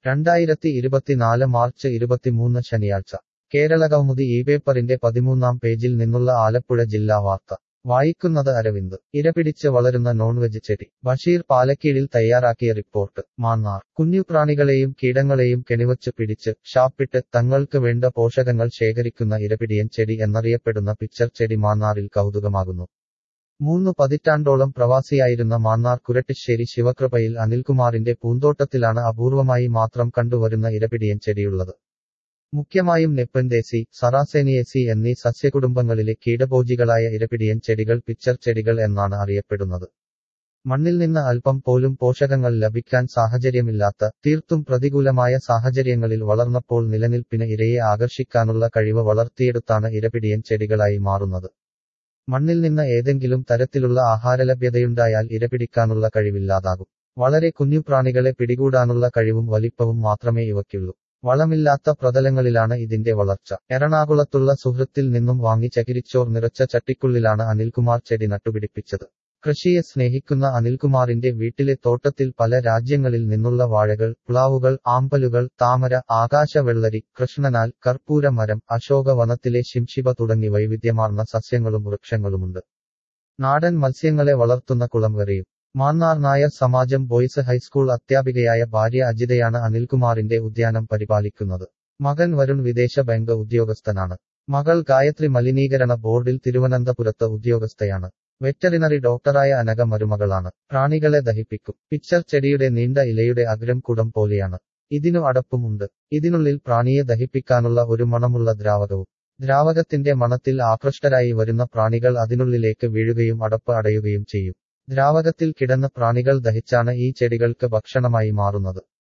രണ്ടായിരത്തി ഇരുപത്തിനാല് മാർച്ച് ഇരുപത്തിമൂന്ന് ശനിയാഴ്ച കേരളകൗമുദി ഈ പേപ്പറിന്റെ പതിമൂന്നാം പേജിൽ നിന്നുള്ള ആലപ്പുഴ ജില്ലാ വാർത്ത വായിക്കുന്നത് അരവിന്ദ് ഇരപിടിച്ച് വളരുന്ന നോൺവെജ് ചെടി ബഷീർ പാലക്കീഴിൽ തയ്യാറാക്കിയ റിപ്പോർട്ട് മാന്നാർ കുഞ്ഞുപ്രാണികളെയും കീടങ്ങളെയും കെണിവച്ച് പിടിച്ച് ഷാപ്പിട്ട് തങ്ങൾക്ക് വേണ്ട പോഷകങ്ങൾ ശേഖരിക്കുന്ന ഇരപിടിയൻ ചെടി എന്നറിയപ്പെടുന്ന പിച്ചർ ചെടി മാന്നാറിൽ കൗതുകമാകുന്നു മൂന്ന് പതിറ്റാണ്ടോളം പ്രവാസിയായിരുന്ന മാന്നാർ കുരട്ടിശ്ശേരി ശിവകൃപയിൽ അനിൽകുമാറിന്റെ പൂന്തോട്ടത്തിലാണ് അപൂർവമായി മാത്രം കണ്ടുവരുന്ന ഇരപിടിയൻ ചെടിയുള്ളത് മുഖ്യമായും നെപ്പൻദേശി സറാസേനിയേസി എന്നീ സസ്യകുടുംബങ്ങളിലെ കീടഭോജികളായ ഇരപിടിയൻ ചെടികൾ പിച്ചർ ചെടികൾ എന്നാണ് അറിയപ്പെടുന്നത് മണ്ണിൽ നിന്ന് അല്പം പോലും പോഷകങ്ങൾ ലഭിക്കാൻ സാഹചര്യമില്ലാത്ത തീർത്തും പ്രതികൂലമായ സാഹചര്യങ്ങളിൽ വളർന്നപ്പോൾ നിലനിൽപ്പിന് ഇരയെ ആകർഷിക്കാനുള്ള കഴിവ് വളർത്തിയെടുത്താണ് ഇരപിടിയൻ ചെടികളായി മാറുന്നത് മണ്ണിൽ നിന്ന് ഏതെങ്കിലും തരത്തിലുള്ള ആഹാരലഭ്യതയുണ്ടായാൽ ഇരപിടിക്കാനുള്ള കഴിവില്ലാതാകും വളരെ കുഞ്ഞു പ്രാണികളെ പിടികൂടാനുള്ള കഴിവും വലിപ്പവും മാത്രമേ ഇവയ്ക്കുള്ളൂ വളമില്ലാത്ത പ്രതലങ്ങളിലാണ് ഇതിന്റെ വളർച്ച എറണാകുളത്തുള്ള സുഹൃത്തിൽ നിന്നും വാങ്ങി ചകിരിച്ചോർ നിറച്ച ചട്ടിക്കുള്ളിലാണ് അനിൽകുമാർ ചെടി നട്ടുപിടിപ്പിച്ചത് കൃഷിയെ സ്നേഹിക്കുന്ന അനിൽകുമാറിന്റെ വീട്ടിലെ തോട്ടത്തിൽ പല രാജ്യങ്ങളിൽ നിന്നുള്ള വാഴകൾ പ്ലാവുകൾ ആമ്പലുകൾ താമര ആകാശവെള്ളരി കൃഷ്ണനാൽ കർപ്പൂര മരം അശോകവനത്തിലെ ശിംശിബ തുടങ്ങി വൈവിധ്യമാർന്ന സസ്യങ്ങളും വൃക്ഷങ്ങളുമുണ്ട് നാടൻ മത്സ്യങ്ങളെ വളർത്തുന്ന കുളം വരെയും മാന്നാർ നായർ സമാജം ബോയ്സ് ഹൈസ്കൂൾ അധ്യാപികയായ ഭാര്യ അജിതയാണ് അനിൽകുമാറിന്റെ ഉദ്യാനം പരിപാലിക്കുന്നത് മകൻ വരുൺ വിദേശ ബാങ്ക് ഉദ്യോഗസ്ഥനാണ് മകൾ ഗായത്രി മലിനീകരണ ബോർഡിൽ തിരുവനന്തപുരത്ത് ഉദ്യോഗസ്ഥയാണ് വെറ്ററിനറി ഡോക്ടറായ അനക മരുമകളാണ് പ്രാണികളെ ദഹിപ്പിക്കും പിച്ചർ ചെടിയുടെ നീണ്ട ഇലയുടെ അഗ്രം കുടം പോലെയാണ് ഇതിനു അടപ്പുമുണ്ട് ഇതിനുള്ളിൽ പ്രാണിയെ ദഹിപ്പിക്കാനുള്ള ഒരു മണമുള്ള ദ്രാവകവും ദ്രാവകത്തിന്റെ മണത്തിൽ ആകൃഷ്ടരായി വരുന്ന പ്രാണികൾ അതിനുള്ളിലേക്ക് വീഴുകയും അടപ്പ് അടയുകയും ചെയ്യും ദ്രാവകത്തിൽ കിടന്ന് പ്രാണികൾ ദഹിച്ചാണ് ഈ ചെടികൾക്ക് ഭക്ഷണമായി മാറുന്നത്